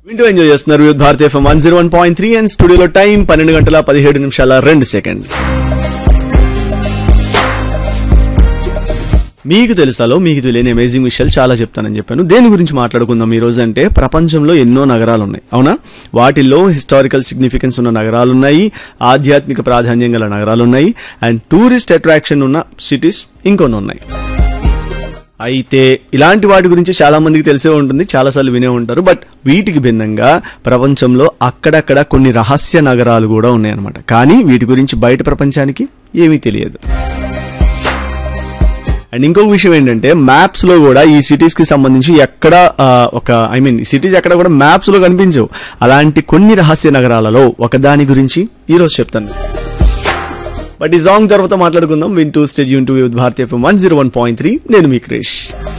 వింటూ ఎంజాయ్ చేస్తున్నారు యూత్ భారతీయ FM one zero one point three and స్టూడియోలో టైం పన్నెండు గంటల పదిహేడు నిమిషాల రెండు సెకండ్ మీకు తెలుసాలో మీకు తెలియని అమేజింగ్ విషయాలు చాలా చెప్తానని చెప్పాను దేని గురించి మాట్లాడుకుందాం ఈ రోజు అంటే ప్రపంచంలో ఎన్నో నగరాలు ఉన్నాయి అవునా వాటిల్లో హిస్టారికల్ సిగ్నిఫికెన్స్ ఉన్న నగరాలు ఉన్నాయి ఆధ్యాత్మిక ప్రాధాన్యం గల నగరాలు ఉన్నాయి అండ్ టూరిస్ట్ అట్రాక్షన్ ఉన్న సిటీస్ ఇంకొన్ని ఉన్నాయి అయితే ఇలాంటి వాటి గురించి చాలా మందికి తెలిసే ఉంటుంది చాలాసార్లు వినే ఉంటారు బట్ వీటికి భిన్నంగా ప్రపంచంలో అక్కడక్కడ కొన్ని రహస్య నగరాలు కూడా ఉన్నాయన్నమాట కానీ వీటి గురించి బయట ప్రపంచానికి ఏమీ తెలియదు అండ్ ఇంకొక విషయం ఏంటంటే మ్యాప్స్ లో కూడా ఈ సిటీస్ కి సంబంధించి ఎక్కడ ఆ, ఒక ఐ మీన్ సిటీస్ ఎక్కడ కూడా మ్యాప్స్ లో కనిపించవు అలాంటి కొన్ని రహస్య నగరాలలో ఒకదాని గురించి ఈ రోజు చెప్తాను బట్ ఈ సాంగ్ తర్వాత మాట్లాడుకుందాం వింటూ స్టేజ్ యూన్ టూ విత్ భారతీయ one zero one point three నేను మీ క్రిష్